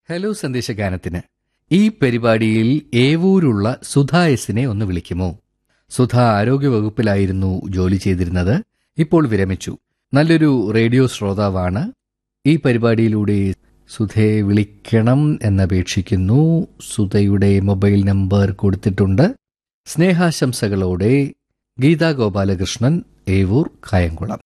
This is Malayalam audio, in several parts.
ഹലോ സന്ദേശഗാനത്തിന് ഈ പരിപാടിയിൽ ഏവൂരുള്ള സുധ എസിനെ ഒന്ന് വിളിക്കുമോ സുധ ആരോഗ്യവകുപ്പിലായിരുന്നു ജോലി ചെയ്തിരുന്നത് ഇപ്പോൾ വിരമിച്ചു നല്ലൊരു റേഡിയോ ശ്രോതാവാണ് ഈ പരിപാടിയിലൂടെ സുധയെ വിളിക്കണം എന്നപേക്ഷിക്കുന്നു സുധയുടെ മൊബൈൽ നമ്പർ കൊടുത്തിട്ടുണ്ട് സ്നേഹാശംസകളോടെ ഗീതാ ഗോപാലകൃഷ്ണൻ ഏവൂർ കായംകുളം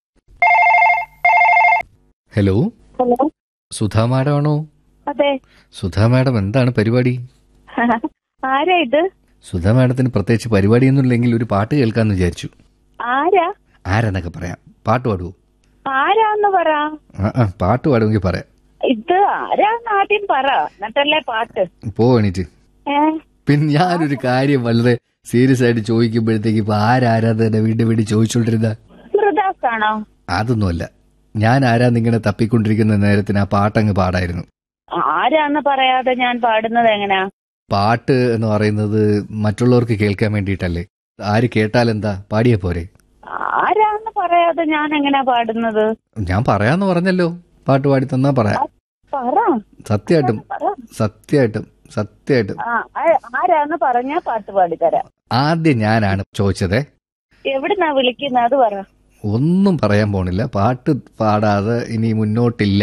ഹലോ ഹലോ സുധാ മാഡമാണോ അതെ സുധാ മാഡം എന്താണ് പരിപാടി ആരാ ഇത് സുധാ മാഡത്തിന് പ്രത്യേകിച്ച് പരിപാടിയൊന്നും ഇല്ലെങ്കിൽ ഒരു പാട്ട് കേൾക്കാന്ന് വിചാരിച്ചു ആരാ ആരെന്നൊക്കെ പറയാം പാട്ട് പാടുവോ ആരാന്ന് പറ ആ ആ പാട്ട് പാടുമെങ്കിൽ പറയാം ഇത് ആരാന്ന് ആദ്യം പറ എന്നിട്ടല്ലേ പാട്ട് പോ എണീറ്റ് ഏ പിന്നെ ഞാനൊരു കാര്യം വളരെ സീരിയസ് ആയിട്ട് ചോദിക്കുമ്പോഴത്തേക്ക് ഇപ്പൊ ആരാരാധന വീണ്ടും വീണ്ടും ചോദിച്ചോണ്ടിരുന്ന മൃദാസ് ആണോ അതൊന്നുമല്ല ഞാൻ ആരാന്നിങ്ങനെ തപ്പിക്കൊണ്ടിരിക്കുന്ന നേരത്തിന് ആ പാട്ടങ്ങ് പാടായിരുന്നു ആരാന്ന് പറയാതെ ഞാൻ പാടുന്നത് എങ്ങനെയാ പാട്ട് എന്ന് പറയുന്നത് മറ്റുള്ളവർക്ക് കേൾക്കാൻ വേണ്ടിയിട്ടല്ലേ ആര് കേട്ടാലെന്താ പാടിയ പോരെ ആരാന്ന് പറയാതെ ഞാൻ എങ്ങനെയാ പാടുന്നത് ഞാൻ പറയാന്ന് പറഞ്ഞല്ലോ പാട്ട് പാടി തന്നാ പറയാം പറ സത്യമായിട്ടും പറ സത്യമായിട്ടും സത്യമായിട്ടും ആ ആ- ആരാന്ന് പറഞ്ഞാ പാട്ട് പാടിത്തരാം ആദ്യം ഞാനാണ് ചോദിച്ചതേ എവിടുന്നാ വിളിക്കുന്നത് അത് പറ ഒന്നും പറയാൻ പോണില്ല പാട്ട് പാടാതെ ഇനി മുന്നോട്ടില്ല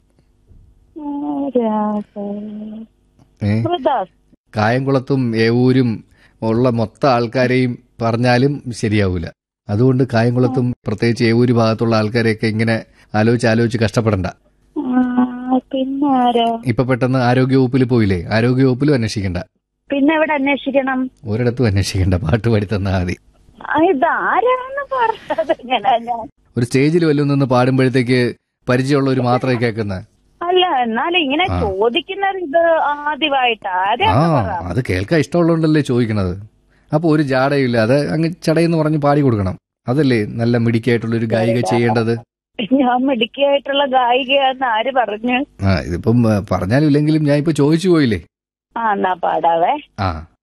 ഏ മൃദാസ് കായംകുളത്തും ഏവൂരും ഉള്ള മൊത്തം ആൾക്കാരെയും പറഞ്ഞാലും ശരിയാവൂല അതുകൊണ്ട് കായംകുളത്തും പ്രത്യേകിച്ച് ഏവൂര് ഭാഗത്തുള്ള ആൾക്കാരെയൊക്കെ ഇങ്ങനെ ആലോചിച്ച് ആലോചിച്ച് കഷ്ടപ്പെടണ്ട ആ, പിന്നെ ആരാ ഇപ്പൊ പെട്ടെന്ന് ആരോഗ്യവകുപ്പിൽ പോയില്ലേ ആരോഗ്യവകുപ്പിലും അന്വേഷിക്കണ്ട പിന്നെ എവിടെ അന്വേഷിക്കണം ഒരിടത്തും അന്വേഷിക്കണ്ട പാട്ട് പാടി തന്നാ മതി ആ, ഇത് ആരാന്ന് പറഞ്ഞത് എങ്ങനെയാ ഞാൻ ഒരു സ്റ്റേജിൽ വല്ലതും നിന്ന് പാടുമ്പോഴത്തേക്ക് പരിചയമുള്ളവർ മാത്രമേ കേൾക്കുന്ന അല്ല എന്നാലും ഇങ്ങനെ ആ. ചോദിക്കുന്നത് ഇത് ആദ്യമായിട്ട് ആരാ ആ അത് കേൾക്കാൻ ഇഷ്ടമുള്ളതുകൊണ്ടല്ലേ ചോദിക്കണത് അപ്പൊ ഒരു ജാടയില്ലാതെ അങ്ങ് ചടയെന്ന് പറഞ്ഞ് പാടി കൊടുക്കണം അതല്ലേ നല്ല മിടിക്കായിട്ടുള്ള ഒരു ഗായിക ചെയ്യേണ്ടത് ഞാൻ മിടുക്കിയായിട്ടുള്ള ഗായികയാന്ന് ആര് പറഞ്ഞു ആ ഇതിപ്പം ആ, പറഞ്ഞാലും ഇല്ലെങ്കിലും ഞാൻ ഇപ്പൊ ചോദിച്ചു പോയില്ലേ ആ എന്നാ പാടാവേ ആ